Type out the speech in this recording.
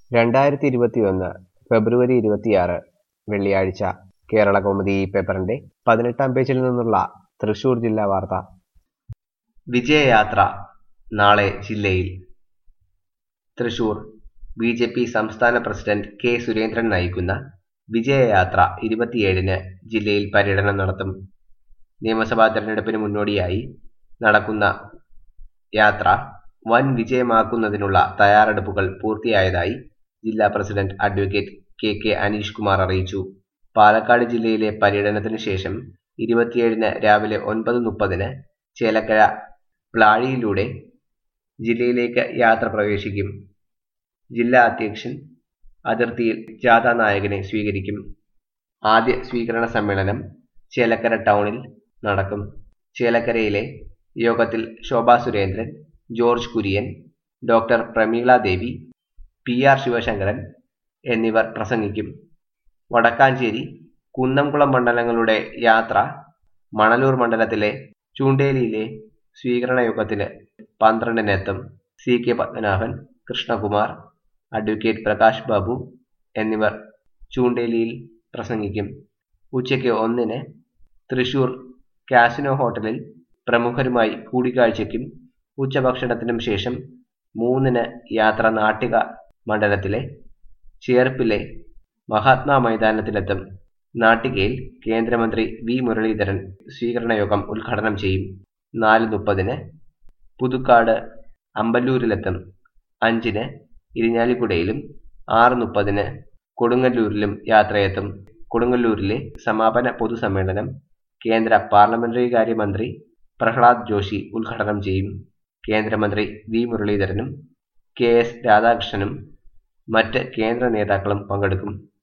രണ്ടായിരത്തി ഇരുപത്തിയൊന്ന് ഫെബ്രുവരി ഇരുപത്തിയാറ് വെള്ളിയാഴ്ച കേരള കൗമുദി ഈ പേപ്പറിന്റെ പതിനെട്ടാം പേജിൽ നിന്നുള്ള തൃശൂർ ജില്ലാ വാർത്ത വിജയയാത്ര നാളെ ജില്ലയിൽ തൃശൂർ ബി ജെ പി സംസ്ഥാന പ്രസിഡന്റ് കെ സുരേന്ദ്രൻ നയിക്കുന്ന വിജയയാത്ര ഇരുപത്തിയേഴിന് ജില്ലയിൽ പര്യടനം നടത്തും നിയമസഭാ തെരഞ്ഞെടുപ്പിന് മുന്നോടിയായി നടക്കുന്ന യാത്ര വൻ വിജയമാക്കുന്നതിനുള്ള തയ്യാറെടുപ്പുകൾ പൂർത്തിയായതായി ജില്ലാ president advocate K K Aneesh Kumar അറിയിച്ചു പാലക്കാട് ജില്ലയിലെ പര്യടനത്തിന് ശേഷം ഇരുപത്തിയേഴിന് രാവിലെ ഒൻപത് മുപ്പതിന് ചേലക്കര പ്ലാഴിയിലൂടെ ജില്ലയിലേക്ക് യാത്ര പ്രവേശിക്കും ജില്ലാ അധ്യക്ഷൻ അതിർത്തിയിൽ ജാഥാ നായകനെ സ്വീകരിക്കും ആദ്യ സ്വീകരണ സമ്മേളനം ചേലക്കര ടൗണിൽ നടക്കും ചേലക്കരയിലെ യോഗത്തിൽ Shobha Surendran George Kurian doctor Prameela Devi P R Sivasankaran എന്നിവർ പ്രസംഗിക്കും വടക്കാഞ്ചേരി കുന്നംകുളം മണ്ഡലങ്ങളുടെ യാത്ര മണലൂർ മണ്ഡലത്തിലെ ചൂണ്ടേലിയിലെ സ്വീകരണ യോഗത്തിന് പന്ത്രണ്ടിനെത്തും C K Padmanabhan Krishnakumar advocate Prakash Babu എന്നിവർ ചൂണ്ടേലിയിൽ പ്രസംഗിക്കും ഉച്ചയ്ക്ക് ഒന്നിന് തൃശൂർ കാസിനോ ഹോട്ടലിൽ പ്രമുഖരുമായി കൂടിക്കാഴ്ചയ്ക്കും ഉച്ചഭക്ഷണത്തിനും ശേഷം മൂന്നിന് യാത്ര നാട്ടിക മണ്ഡലത്തിലെ ചേർപ്പിലെ മഹാത്മാ മൈതാനത്തിലെത്തും നാട്ടികയിൽ കേന്ദ്രമന്ത്രി വി മുരളീധരൻ സ്വീകരണ യോഗം ഉദ്ഘാടനം ചെയ്യും നാല് മുപ്പതിന് പുതുക്കാട് അമ്പല്ലൂരിലെത്തും അഞ്ചിന് ഇരിഞ്ഞാലിക്കുടയിലും ആറ് മുപ്പതിന് കൊടുങ്ങല്ലൂരിലും യാത്രയെത്തും കൊടുങ്ങല്ലൂരിലെ സമാപന പൊതുസമ്മേളനം കേന്ദ്ര പാർലമെന്ററി കാര്യമന്ത്രി പ്രഹ്ലാദ് ജോഷി ഉദ്ഘാടനം ചെയ്യും കേന്ദ്രമന്ത്രി വി മുരളീധരനും കെ എസ് രാധാകൃഷ്ണനും മറ്റ് കേന്ദ്ര നേതാക്കളും പങ്കെടുക്കും